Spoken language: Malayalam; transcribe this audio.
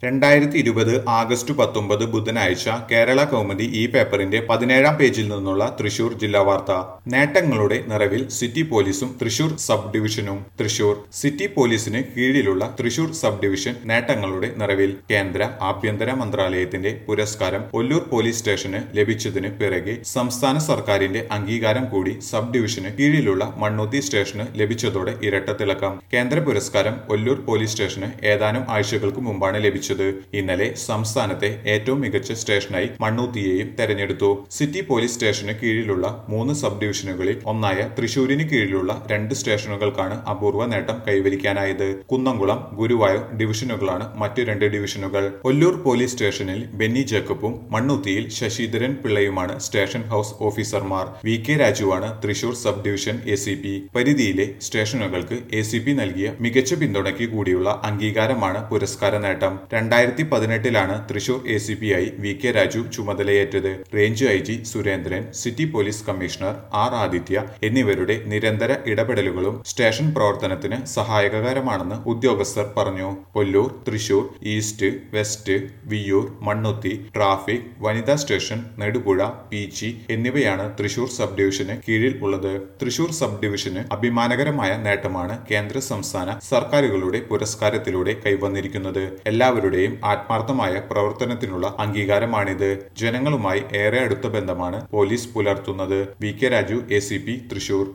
രണ്ടായിരത്തി ഇരുപത് ആഗസ്റ്റ് പത്തൊമ്പത് ബുധനാഴ്ച കേരള കൗമുദി ഈ പേപ്പറിന്റെ പതിനേഴാം പേജിൽ നിന്നുള്ള തൃശൂർ ജില്ലാ വാർത്ത നേട്ടങ്ങളുടെ നിറവിൽ സിറ്റി പോലീസും തൃശൂർ സബ് ഡിവിഷനും തൃശൂർ സിറ്റി പോലീസിന് കീഴിലുള്ള തൃശൂർ സബ് ഡിവിഷൻ നേട്ടങ്ങളുടെ നിറവിൽ കേന്ദ്ര ആഭ്യന്തര മന്ത്രാലയത്തിന്റെ പുരസ്കാരം ഒല്ലൂർ പോലീസ് സ്റ്റേഷന് ലഭിച്ചതിന് പിറകെ സംസ്ഥാന സർക്കാരിന്റെ അംഗീകാരം കൂടി സബ് ഡിവിഷന് കീഴിലുള്ള മണ്ണുത്തി സ്റ്റേഷന് ലഭിച്ചതോടെ ഇരട്ട തിളക്കം കേന്ദ്ര പുരസ്കാരം ഒല്ലൂർ പോലീസ് സ്റ്റേഷന് ഏതാനും ആഴ്ചകൾക്ക് മുമ്പാണ് ലഭിച്ചത് ഇന്നലെ സംസ്ഥാനത്തെ ഏറ്റവും മികച്ച സ്റ്റേഷനായി മണ്ണൂത്തിയെയും തെരഞ്ഞെടുത്തു സിറ്റി പോലീസ് സ്റ്റേഷന് കീഴിലുള്ള മൂന്ന് സബ് ഡിവിഷനുകളിൽ ഒന്നായ തൃശൂരിന് കീഴിലുള്ള രണ്ട് സ്റ്റേഷനുകൾക്കാണ് അപൂർവ നേട്ടം കൈവരിക്കാനായത് കുന്നംകുളം ഗുരുവായൂർ ഡിവിഷനുകളാണ് മറ്റ് രണ്ട് ഡിവിഷനുകൾ ഒല്ലൂർ പോലീസ് സ്റ്റേഷനിൽ ബെന്നി ജേക്കബും മണ്ണുത്തിയിൽ ശശിധരൻ പിള്ളയുമാണ് സ്റ്റേഷൻ ഹൌസ് ഓഫീസർമാർ വി കെ രാജുവാണ് Thrissur sub division A C P പരിധിയിലെ സ്റ്റേഷനുകൾക്ക് എ സി പി നൽകിയ മികച്ച പിന്തുണയ്ക്ക് കൂടിയുള്ള അംഗീകാരമാണ് പുരസ്കാര നേട്ടം രണ്ടായിരത്തി പതിനെട്ടിലാണ് തൃശൂർ എ സി പി ആയി വി കെ രാജു ചുമതലയേറ്റത് range I G Surendran city police commissioner R Aditya എന്നിവരുടെ നിരന്തര ഇടപെടലുകളും സ്റ്റേഷൻ പ്രവർത്തനത്തിന് സഹായകരമാണെന്ന് ഉദ്യോഗസ്ഥർ പറഞ്ഞു Kollur Thrissur east west Viyyur Mannuthy traffic വനിതാ സ്റ്റേഷൻ നെടുപുഴ പീച്ചി എന്നിവയാണ് തൃശൂർ സബ് ഡിവിഷന് കീഴിൽ ഉള്ളത് തൃശൂർ സബ് ഡിവിഷന് അഭിമാനകരമായ നേട്ടമാണ് കേന്ദ്ര സംസ്ഥാന സർക്കാരുകളുടെ പുരസ്കാരത്തിലൂടെ കൈവന്നിരിക്കുന്നത് എല്ലാവരുടെയും ആത്മാർത്ഥമായ പ്രവർത്തനത്തിനുള്ള അംഗീകാരമാണിത് ജനങ്ങളുമായി ഏറെ അടുത്ത ബന്ധമാണ് പോലീസ് പുലർത്തുന്നത് V K Raju A Thrissur